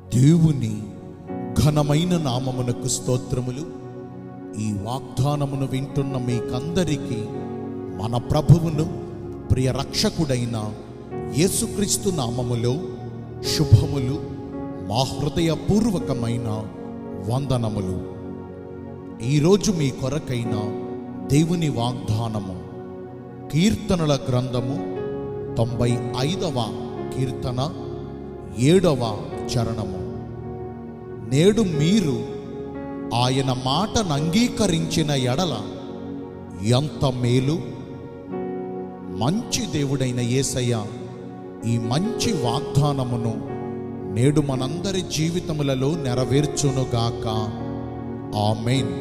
దేవుని ఘనమైన నామమునకు స్తోత్రములు ఈ వాగ్దానమును వింటున్న మీకందరికీ మన ప్రభువును ప్రియ రక్షకుడైన యేసుక్రీస్తు నామములో శుభములు మా హృదయపూర్వకమైన వందనములు ఈరోజు మీ కొరకైన దేవుని వాగ్దానము కీర్తనల గ్రంథము తొంభై ఐదవ కీర్తన ఏడవ చరణము నేడు మీరు ఆయన మాటను అంగీకరించిన ఎడల ఎంత మేలు మంచి దేవుడైన యేసయ్య ఈ మంచి వాగ్దానమును నేడు మనందరి జీవితములలో నెరవేర్చునుగాక ఆమెన్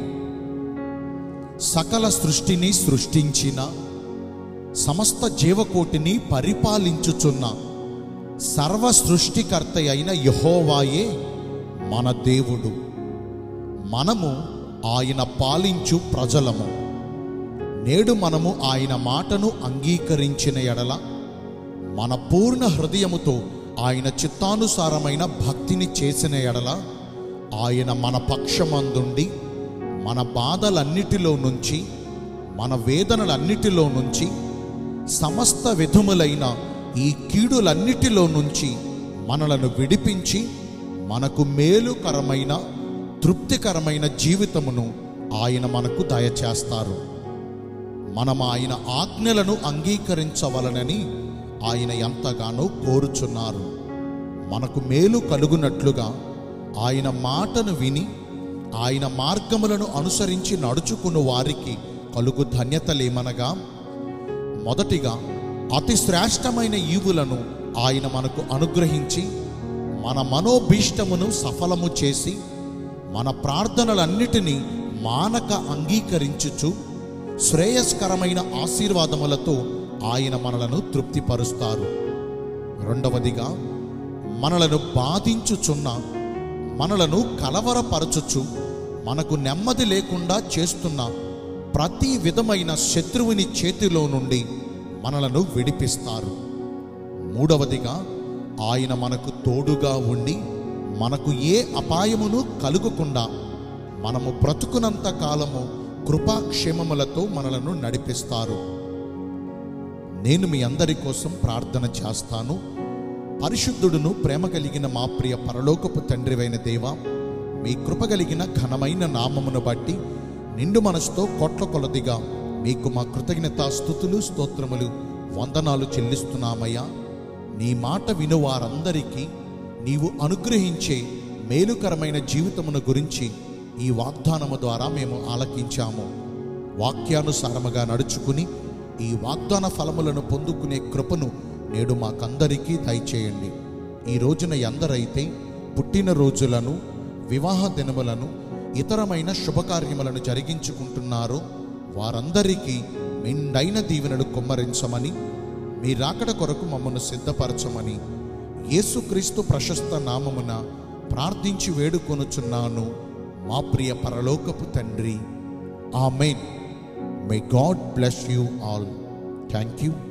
సకల సృష్టిని సృష్టించిన సమస్త జీవకోటిని పరిపాలించుచున్న సర్వ సృష్టికర్త అయిన యహోవాయే మన దేవుడు మనము ఆయన పాలించు ప్రజలము నేడు మనము ఆయన మాటను అంగీకరించిన ఎడల మన పూర్ణ హృదయముతో ఆయన చిత్తానుసారమైన భక్తిని చేసిన ఎడల ఆయన మన పక్షమందుండి మన బాధలన్నిటిలో నుంచి మన వేదనలన్నిటిలో నుంచి సమస్త విధములైన ఈ కీడులన్నిటిలో నుంచి మనలను విడిపించి మనకు మేలుకరమైన తృప్తికరమైన జీవితమును ఆయన మనకు దయచేస్తారు మనం ఆయన ఆజ్ఞలను అంగీకరించవలనని ఆయన ఎంతగానో కోరుచున్నారు మనకు మేలు కలుగునట్లుగా ఆయన మాటను విని ఆయన మార్గములను అనుసరించి నడుచుకుని వారికి కలుగు ధన్యతలేమనగా మొదటిగా అతి శ్రేష్టమైన ఈవులను ఆయన మనకు అనుగ్రహించి మన మనోభీష్టమును సఫలము చేసి మన ప్రార్థనలన్నిటినీ మానక అంగీకరించుచు శ్రేయస్కరమైన ఆశీర్వాదములతో ఆయన మనలను తృప్తిపరుస్తారు రెండవదిగా మనలను బాధించుచున్న మనలను కలవరపరచుచు మనకు నెమ్మది లేకుండా చేస్తున్న ప్రతి విధమైన శత్రువుని చేతిలో నుండి మనలను విడిపిస్తారు మూడవదిగా ఆయన మనకు తోడుగా ఉండి మనకు ఏ అపాయమును కలుగకుండా మనము బ్రతుకునంత కాలము కృపాక్షేమములతో మనలను నడిపిస్తారు నేను మీ అందరి కోసం ప్రార్థన చేస్తాను పరిశుద్ధుడును ప్రేమ కలిగిన మా ప్రియ పరలోకపు తండ్రివైన దేవ మీ కృప కలిగిన ఘనమైన నామమును బట్టి నిండు మనసుతో కోట్ల కొలదిగా మీకు మా కృతజ్ఞత స్థుతులు స్తోత్రములు వందనాలు చెల్లిస్తున్నామయ్యా నీ మాట విను వారందరికీ నీవు అనుగ్రహించే మేలుకరమైన జీవితమును గురించి ఈ వాగ్దానము ద్వారా మేము ఆలకించాము వాక్యానుసారముగా నడుచుకుని ఈ వాగ్దాన ఫలములను పొందుకునే కృపను నేడు మాకందరికీ దయచేయండి ఈ రోజున ఎందరైతే పుట్టిన రోజులను వివాహ దినములను ఇతరమైన శుభకార్యములను జరిగించుకుంటున్నారో వారందరికీ మెండైన దీవెనలు కుమ్మరించమని మీ రాకడ కొరకు మమ్మను సిద్ధపరచమని యేసుక్రీస్తు ప్రశస్త నామమున ప్రార్థించి వేడుకొనుచున్నాను మా ప్రియ పరలోకపు తండ్రి amen may God bless you all thank you